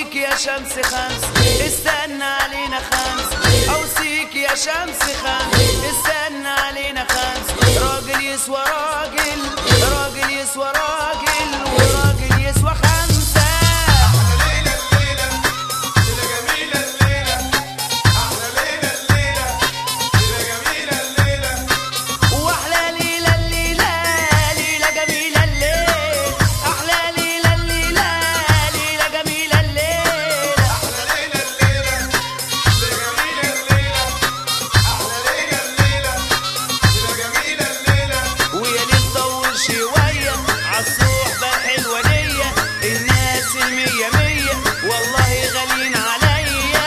اوصيك يا شمس خمس استنى علينا خمس اوصيك يا شمس خمس استنى علينا خمس راجل يسوى راجل راجل يسوى راجل وراجل يسوى خمسة ليلة الليلة ليلة جميلة الليلة أحلى ليلة الليلة ليلة جميلة الليلة واحلى ليلة الليلة ليلة جميلة الليل احلى ليلة الليلة ليلة جميلة الليل أحلى ليلة الليلة ليلة جميلة الليلة أحلى ليلة الليلة ليلة جميلة الليلة ويا ليل طول شوية عالصحبة الحلوة دي الناس المية مية والله غاليين عليا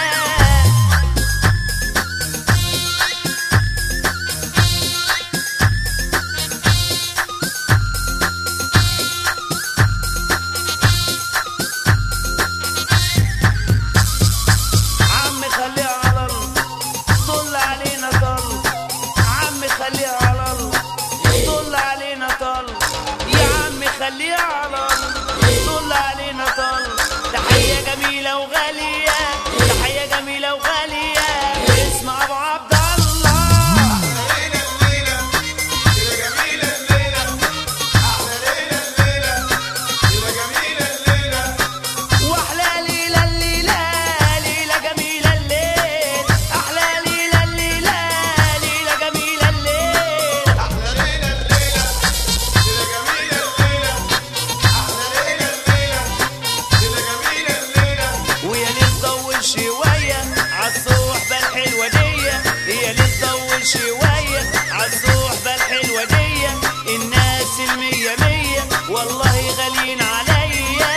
عم خليها على الله طل علينا طل عم خليها على الله طل علينا طل يا عم خليها على الله طل علينا طل تحية جميلة وغالية تحية جميلة وغالية اسمع ابو عبد الله ليلة الليلة ليلة جميلة الليلة أحلى ليلة الليلة ليلة جميلة الليلة واحلى ليلة الليلة ليلة جميلة الليل احلى ليلة الليلة ليلة جميلة الليل أحلى ليلة الليلة ليلة جميلة الليلة أحلى ليلة الليلة ليلة جميلة الليلة ويا ليل طول شوية عالصحبة الحلوة دي يا ليل طول شوية عالصحبة الحلوة دي الناس المية مية والله غاليين عليا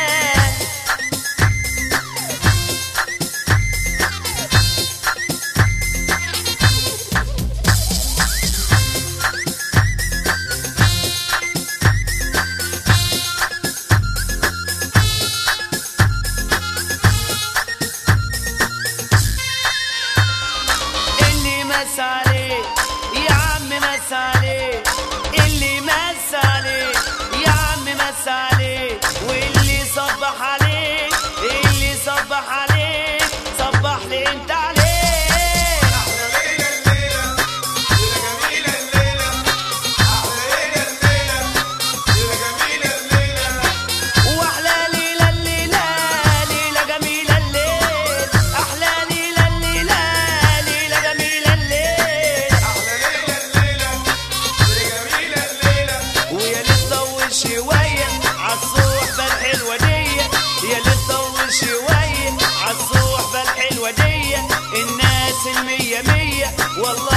اللي مس عليه يا عم مس عليه اللي مس عليه يا عم مس عليه واللي صبح عليه اللي صبح عليه صبح لي انت عليه أحلى ليلة الليلة ليلة جميلة الليلة أحلى ليلة الليلة ليلة جميلة الليلة واحلى ليلة الليلة ليلة جميلة الليل احلى ليلة الليلة ليلة جميلة الليل أحلى ليلة الليلة ليلة جميلة الليلة ويا ليل طول شوية عالصحبة الحلوة دي يا ليل طول شوية عالصحبة الحلوة دي الناس المية مية والله